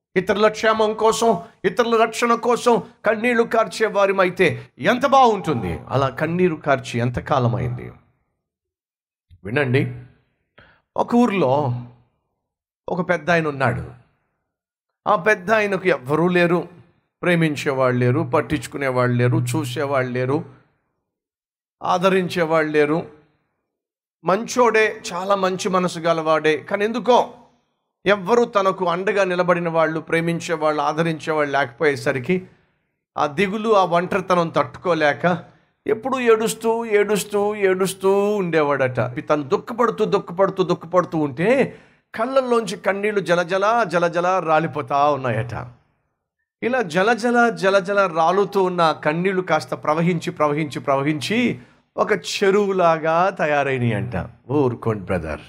ఇతరుల క్షేమం కోసం ఇతరుల రక్షణ కోసం కన్నీళ్లు కార్చే వారిమైతే ఎంత బాగుంటుంది అలా కన్నీరు కార్చి ఎంతకాలం అయింది వినండి ఒక ఊర్లో ఒక పెద్ద ఆయన ఉన్నాడు ఆ పెద్ద ఆయనకు ఎవ్వరూ లేరు ప్రేమించేవాళ్ళు లేరు పట్టించుకునేవాళ్ళు లేరు చూసేవాళ్ళు లేరు ఆదరించేవాళ్ళు లేరు మంచోడే చాలా మంచి మనసు గలవాడే కానీ ఎందుకో ఎవ్వరూ తనకు అండగా నిలబడిన వాళ్ళు ప్రేమించే వాళ్ళు ఆదరించే వాళ్ళు లేకపోయేసరికి ఆ దిగులు ఆ ఒంటరితనం తట్టుకోలేక ఎప్పుడు ఏడుస్తూ ఏడుస్తూ ఏడుస్తూ ఉండేవాడట తను దుఃఖపడుతూ దుఃఖపడుతూ దుఃఖపడుతూ ఉంటే కళ్ళల్లోంచి కన్నీళ్లు జలజల జలజల రాలిపోతా ఉన్నాయట ఇలా జలజల జలజల రాలుతూ ఉన్న కన్నీళ్లు కాస్త ప్రవహించి ప్రవహించి ప్రవహించి ఒక చెరువులాగా తయారైనవి అంట ఊరుకోండి బ్రదర్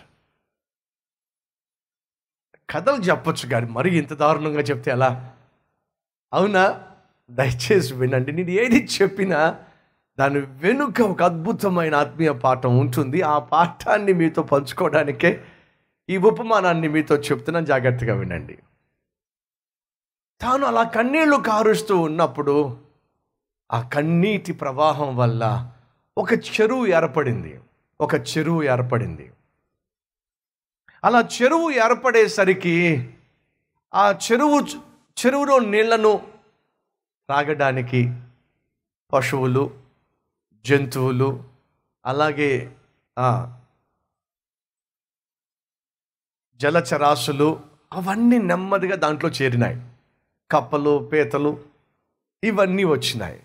కథలు చెప్పొచ్చు కానీ మరి ఇంత దారుణంగా చెప్తే ఎలా అవునా దయచేసి వినండి నేను ఏది చెప్పినా దాని వెనుక ఒక అద్భుతమైన ఆత్మీయ పాఠం ఉంటుంది ఆ పాఠాన్ని మీతో పంచుకోవడానికే ఈ ఉపమానాన్ని మీతో చెప్తున్నా జాగ్రత్తగా వినండి తాను అలా కన్నీళ్లు కారుస్తూ ఉన్నప్పుడు ఆ కన్నీటి ప్రవాహం వల్ల ఒక చెరువు ఏర్పడింది ఒక చెరువు ఏర్పడింది అలా చెరువు ఏర్పడేసరికి ఆ చెరువు చెరువులో నీళ్లను తాగడానికి పశువులు జంతువులు అలాగే ఆ, జలచరాశులు అవన్నీ నెమ్మదిగా దాంట్లో చేరినాయి కప్పలు పీతలు ఇవన్నీ వచ్చినాయి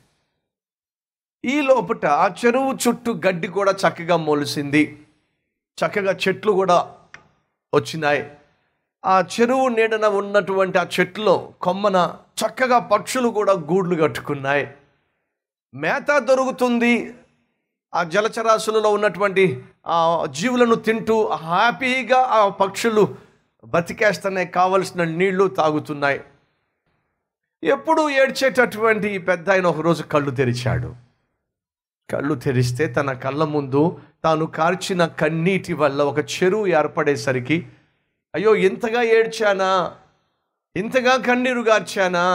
ఈ లోపట ఆ చెరువు చుట్టూ గడ్డి కూడా చక్కగా మొలిసింది చక్కగా చెట్లు కూడా వచ్చినాయి ఆ చెరువు నీడన ఉన్నటువంటి ఆ చెట్లో కొమ్మన చక్కగా పక్షులు కూడా గూడ్లు కట్టుకున్నాయి మేత దొరుకుతుంది ఆ జలచరాశులలో ఉన్నటువంటి ఆ జీవులను తింటూ హ్యాపీగా ఆ పక్షులు బతికేస్తున్నాయి కావలసిన నీళ్లు తాగుతున్నాయి ఎప్పుడు ఏడ్చేటటువంటి ఈ పెద్ద ఆయన ఒకరోజు కళ్ళు తెరిచాడు కళ్ళు తెరిస్తే తన కళ్ళ ముందు తాను కార్చిన కన్నీటి వల్ల ఒక చెరువు ఏర్పడేసరికి అయ్యో ఇంతగా ఏడ్చానా ఇంతగా కన్నీరు గార్చానా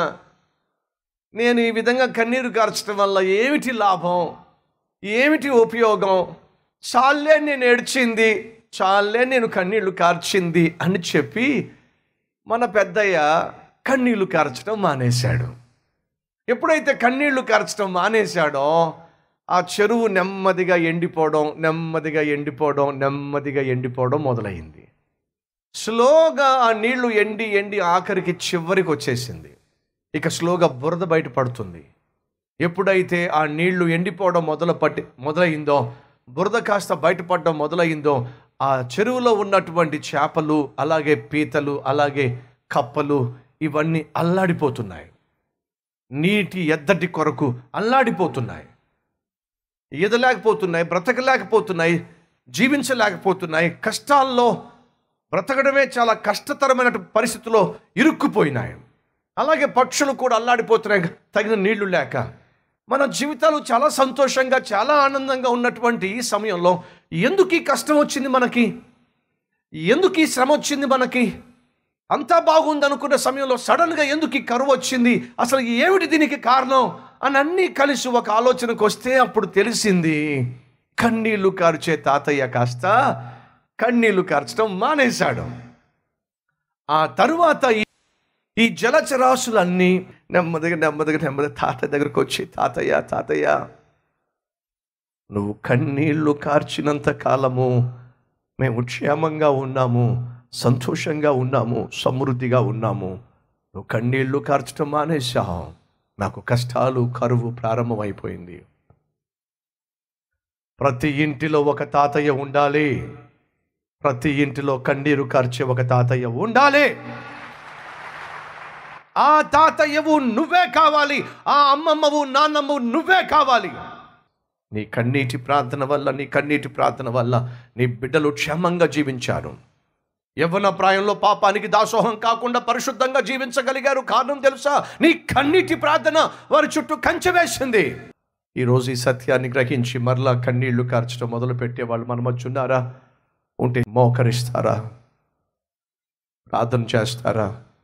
నేను ఈ విధంగా కన్నీరు కార్చడం వల్ల ఏమిటి లాభం ఏమిటి ఉపయోగం చాలే నేను ఏడ్చింది చాలే నేను కన్నీళ్లు కార్చింది అని చెప్పి మన పెద్దయ్య కన్నీళ్లు కార్చడం మానేశాడు ఎప్పుడైతే కన్నీళ్లు కార్చడం మానేశాడో ఆ చెరువు నెమ్మదిగా ఎండిపోవడం నెమ్మదిగా ఎండిపోవడం నెమ్మదిగా ఎండిపోవడం మొదలైంది స్లోగా ఆ నీళ్లు ఎండి ఎండి ఆఖరికి చివరికి వచ్చేసింది ఇక స్లోగా బురద బయట పడుతుంది ఎప్పుడైతే ఆ నీళ్లు ఎండిపోవడం మొదలు పట్టి మొదలైందో బురద కాస్త బయటపడడం మొదలైందో ఆ చెరువులో ఉన్నటువంటి చేపలు అలాగే పీతలు అలాగే కప్పలు ఇవన్నీ అల్లాడిపోతున్నాయి నీటి ఎద్దటి కొరకు అల్లాడిపోతున్నాయి ఈదలేకపోతున్నాయి బ్రతకలేకపోతున్నాయి జీవించలేకపోతున్నాయి కష్టాల్లో బ్రతకడమే చాలా కష్టతరమైన పరిస్థితిలో ఇరుక్కుపోయినాయి అలాగే పక్షులు కూడా అల్లాడిపోతున్నాయి తగిన నీళ్లు లేక మన జీవితాలు చాలా సంతోషంగా చాలా ఆనందంగా ఉన్నటువంటి ఈ సమయంలో ఎందుకు ఈ కష్టం వచ్చింది మనకి ఎందుకు ఈ శ్రమ వచ్చింది మనకి అంతా బాగుంది అనుకున్న సమయంలో సడన్గా ఎందుకు ఈ కరువు వచ్చింది అసలు ఏమిటి దీనికి కారణం అని అన్నీ కలిసి ఒక ఆలోచనకు వస్తే అప్పుడు తెలిసింది కన్నీళ్లు కార్చే తాతయ్య కాస్త కన్నీళ్లు కార్చడం మానేశాడు ఆ తరువాత ఈ ఈ జలచరాశులన్నీ నెమ్మదిగా నెమ్మదిగా నెమ్మదిగా తాతయ్య దగ్గరకు వచ్చి తాతయ్య తాతయ్య నువ్వు కన్నీళ్లు కార్చినంత కాలము మేము క్షేమంగా ఉన్నాము సంతోషంగా ఉన్నాము సమృద్ధిగా ఉన్నాము నువ్వు కన్నీళ్లు కార్చడం మానేశావు నాకు కష్టాలు కరువు ప్రారంభమైపోయింది ప్రతి ఇంటిలో ఒక తాతయ్య ఉండాలి ప్రతి ఇంటిలో కన్నీరు కార్చే ఒక తాతయ్య ఉండాలి ఆ తాతయ్యవు నువ్వే కావాలి ఆ అమ్మమ్మవు నాన్నమ్మవు నువ్వే కావాలి నీ కన్నీటి ప్రార్థన వల్ల నీ కన్నీటి ప్రార్థన వల్ల నీ బిడ్డలు క్షేమంగా జీవించారు యవ్వన ప్రాయంలో పాపానికి దాసోహం కాకుండా పరిశుద్ధంగా జీవించగలిగారు కారణం తెలుసా నీ కన్నీటి ప్రార్థన వారి చుట్టూ కంచె వేసింది ఈరోజు ఈ సత్యాన్ని గ్రహించి మరలా కన్నీళ్లు కార్చడం మొదలు పెట్టే వాళ్ళు మన మధ్య ఉన్నారా ఉంటే మోకరిస్తారా ప్రార్థన చేస్తారా